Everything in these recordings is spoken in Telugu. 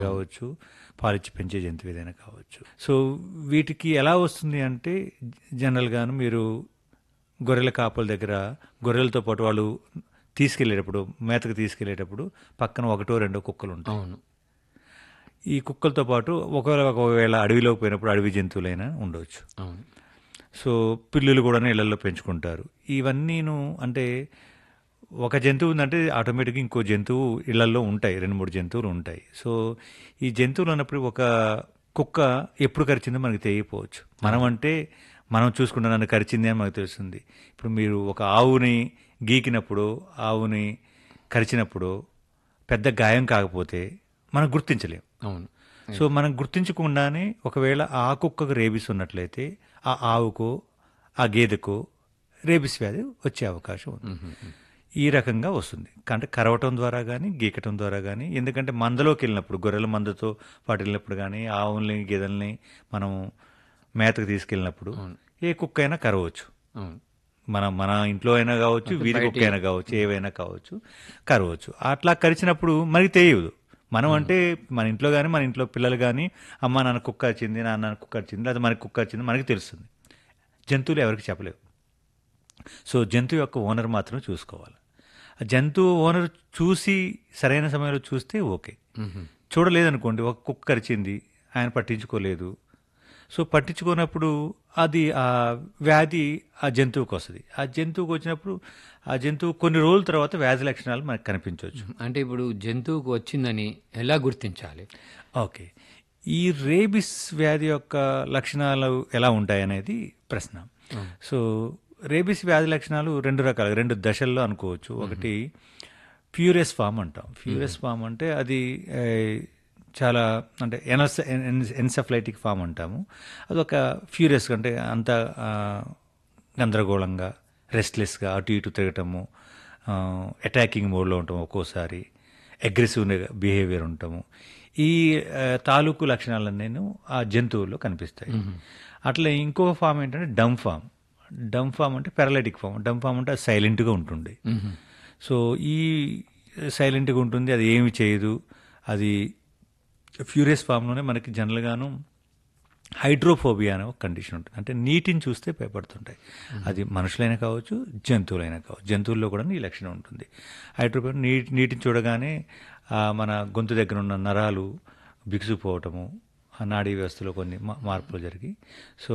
కావచ్చు పాలిచ్చి పెంచే జంతువు ఏదైనా కావచ్చు సో వీటికి ఎలా వస్తుంది అంటే జనరల్గాను మీరు గొర్రెల కాపుల దగ్గర గొర్రెలతో పాటు వాళ్ళు తీసుకెళ్ళేటప్పుడు మేతకు తీసుకెళ్ళేటప్పుడు పక్కన ఒకటో రెండో కుక్కలు ఉంటాయి అవును ఈ కుక్కలతో పాటు ఒకవేళ ఒకవేళ అడవిలోకి పోయినప్పుడు అడవి జంతువులైనా ఉండవచ్చు అవును సో పిల్లులు కూడా ఇళ్లలో పెంచుకుంటారు ఇవన్నీను అంటే ఒక జంతువు ఉందంటే ఆటోమేటిక్గా ఇంకో జంతువు ఇళ్లలో ఉంటాయి రెండు మూడు జంతువులు ఉంటాయి సో ఈ జంతువులు ఉన్నప్పుడు ఒక కుక్క ఎప్పుడు కరిచిందో మనకి తెలియకపోవచ్చు మనం అంటే మనం చూసుకుంటే నన్ను కరిచింది అని మనకు తెలుస్తుంది ఇప్పుడు మీరు ఒక ఆవుని గీకినప్పుడు ఆవుని కరిచినప్పుడు పెద్ద గాయం కాకపోతే మనం గుర్తించలేం అవును సో మనం గుర్తించకుండానే ఒకవేళ ఆ కుక్కకు రేబిస్ ఉన్నట్లయితే ఆ ఆవుకు ఆ గేదెకు రేబిస్ వ్యాధి వచ్చే అవకాశం ఉంది ఈ రకంగా వస్తుంది అంటే కరవటం ద్వారా కానీ గీకటం ద్వారా కానీ ఎందుకంటే మందలోకి వెళ్ళినప్పుడు గొర్రెల మందతో పాటు వెళ్ళినప్పుడు కానీ ఆవుల్ని గేదెల్ని మనం మేతకు తీసుకెళ్ళినప్పుడు ఏ కుక్క అయినా కరవచ్చు అవును మన మన ఇంట్లో అయినా కావచ్చు వీధి కుక్క అయినా కావచ్చు ఏవైనా కావచ్చు కరవచ్చు అట్లా కరిచినప్పుడు మనకి తెలియదు మనం అంటే మన ఇంట్లో కానీ మన ఇంట్లో పిల్లలు కానీ అమ్మ నాన్న కుక్క వచ్చింది నాన్న కుక్క వచ్చింది లేదా మనకి కుక్క వచ్చింది మనకి తెలుస్తుంది జంతువులు ఎవరికి చెప్పలేవు సో జంతువు యొక్క ఓనర్ మాత్రమే చూసుకోవాలి ఆ జంతువు ఓనర్ చూసి సరైన సమయంలో చూస్తే ఓకే చూడలేదనుకోండి ఒక కుక్క కరిచింది ఆయన పట్టించుకోలేదు సో పట్టించుకున్నప్పుడు అది ఆ వ్యాధి ఆ జంతువుకి వస్తుంది ఆ జంతువుకి వచ్చినప్పుడు ఆ జంతువు కొన్ని రోజుల తర్వాత వ్యాధి లక్షణాలు మనకు కనిపించవచ్చు అంటే ఇప్పుడు జంతువుకు వచ్చిందని ఎలా గుర్తించాలి ఓకే ఈ రేబిస్ వ్యాధి యొక్క లక్షణాలు ఎలా ఉంటాయి అనేది ప్రశ్న సో రేబిస్ వ్యాధి లక్షణాలు రెండు రకాలు రెండు దశల్లో అనుకోవచ్చు ఒకటి ప్యూరెస్ ఫామ్ అంటాం ప్యూరెస్ ఫామ్ అంటే అది ఏ, చాలా అంటే ఎనస్ ఎన్సెఫ్లైటిక్ ఫామ్ అంటాము అదొక ఫ్యూరియస్ అంటే అంత ఆ, గందరగోళంగా రెస్ట్లెస్గా అటు ఇటు తిరగటము అటాకింగ్ మోడ్లో ఉంటాం ఒక్కోసారి అగ్రెసివ్ బిహేవియర్ ఉంటాము ఈ ఆ, తాలూకు లక్షణాలన్నీ ఆ జంతువుల్లో కనిపిస్తాయి అట్లా ఇంకొక ఫామ్ ఏంటంటే డమ్ ఫామ్ డమ్ ఫామ్ అంటే పారాలైటిక్ ఫామ్ డమ్ ఫామ్ అంటే అది సైలెంట్గా ఉంటుంది సో ఈ సైలెంట్గా ఉంటుంది అది ఏమి చేయదు అది ఫ్యూరియస్ ఫామ్లోనే మనకి జనరల్గాను హైడ్రోఫోబియా అనే ఒక కండిషన్ ఉంటుంది అంటే నీటిని చూస్తే భయపడుతుంటాయి అది మనుషులైనా కావచ్చు జంతువులైనా కావచ్చు జంతువుల్లో కూడా ఈ లక్షణం ఉంటుంది హైడ్రోఫోబియా నీ నీటిని చూడగానే ఆ, మన గొంతు దగ్గర ఉన్న నరాలు బిగుసుపోవటము ఆ నాడీ వ్యవస్థలో కొన్ని మా- మార్పులు జరిగి సో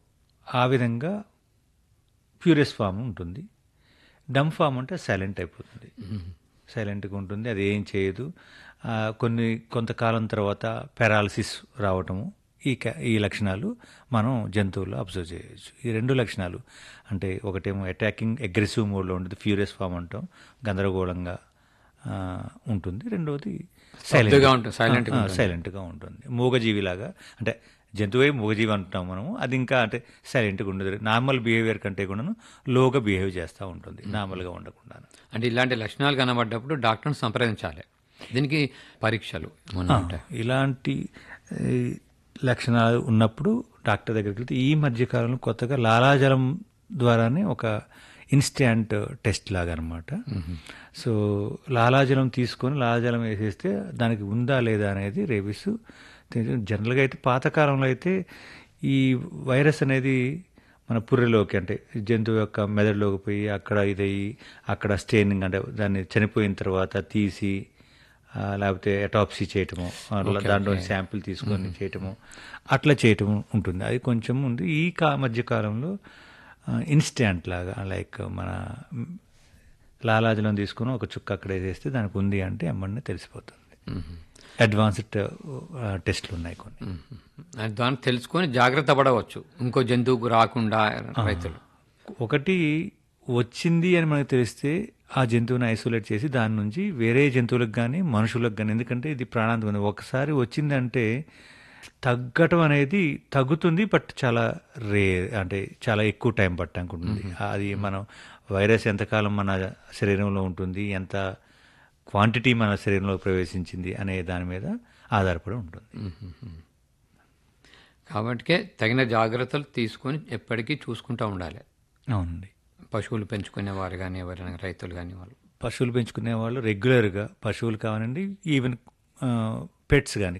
ఆ విధంగా ప్యూరియస్ ఫామ్ ఉంటుంది డమ్ ఫామ్ అంటే సైలెంట్ అయిపోతుంది సైలెంట్గా ఉంటుంది అది ఏం చేయదు ఆ, కొన్ని కొంతకాలం తర్వాత పెరాలసిస్ రావటము ఈ క- ఈ లక్షణాలు మనం జంతువుల్లో అబ్జర్వ్ చేయవచ్చు ఈ రెండు లక్షణాలు అంటే ఒకటేమో అటాకింగ్ అగ్రెసివ్ మోడ్లో ఉంటుంది ఫ్యూరియస్ ఫామ్ అంటాం గందరగోళంగా ఆ, ఉంటుంది రెండవది స్తబ్దుగా ఉంటుంది, silent గా సైలెంట్గా ఉంటుంది మూగజీవిలాగా అంటే జంతువే మూగజీవి అంటున్నాం మనము అది ఇంకా అంటే సైలెంట్గా ఉండదు నార్మల్ బిహేవియర్ కంటే కూడాను లోగా బిహేవ్ చేస్తూ ఉంటుంది నార్మల్గా ఉండకుండా అంటే ఇలాంటి లక్షణాలు కనబడ్డప్పుడు డాక్టర్ని సంప్రదించాలి దీనికి పరీక్షలు ఏమన్నా ఉంటాయి ఇలాంటి ఈ, లక్షణాలు ఉన్నప్పుడు డాక్టర్ దగ్గరికి వెళ్తే ఈ మధ్య కాలంలో కొత్తగా లాలాజలం ద్వారానే ఒక ఇన్స్టాంట్ టెస్ట్ లాగా అనమాట సో లాలాజలం తీసుకొని లాలాజలం వేసేస్తే దానికి ఉందా లేదా అనేది రేబిస్ జనరల్గా అయితే పాతకాలంలో అయితే ఈ వైరస్ అనేది మన పుర్రెలోకి అంటే జంతువు యొక్క మెదడులోకి పోయి అక్కడ ఇదయ్యి అక్కడ స్టెయినింగ్ అంటే దాన్ని చనిపోయిన తర్వాత తీసి ఆ, లేకపోతే ఎటాప్సీ చేయటము అట్లా దాంట్లో శాంపిల్ తీసుకొని చేయటము అట్లా చేయటము ఉంటుంది అది కొంచెం ఉంది ఈ కా మధ్య కాలంలో ఇన్స్టాంట్ లాగా లైక్ మన మ్, లాలాజలం తీసుకుని ఒక చుక్క అక్కడ వేసేస్తే దానికి ఉంది అంటే ఎమ్మడినే తెలిసిపోతుంది అడ్వాన్స్డ్ టెస్ట్లు ఉన్నాయి కొన్ని అది దాన్ని తెలుసుకొని జాగ్రత్త పడవచ్చు ఇంకో జంతువుకు రాకుండా రైతులు ఒకటి వచ్చింది అని మనకు తెలిస్తే ఆ జంతువుని ఐసోలేట్ చేసి దాని నుంచి వేరే జంతువులకు కానీ మనుషులకు కానీ ఎందుకంటే ఇది ప్రాణాంతకం ఒకసారి వచ్చిందంటే తగ్గటం అనేది తగ్గుతుంది బట్ చాలా రే అంటే చాలా ఎక్కువ టైం పట్టడానికి ఉంటుంది అది మనం వైరస్ ఎంతకాలం మన శరీరంలో ఉంటుంది ఎంత క్వాంటిటీ మన శరీరంలో ప్రవేశించింది అనే దాని మీద ఆధారపడి ఉంటుంది కాబట్టికే తగిన జాగ్రత్తలు తీసుకొని ఎప్పటికీ చూసుకుంటూ ఉండాలి అవునండి పశువులు పెంచుకునే వారు కానీ ఎవరైనా రైతులు కానీ వాళ్ళు పశువులు పెంచుకునే వాళ్ళు రెగ్యులర్గా పశువులు కావాలండి ఈవెన్ పెట్స్ కానీ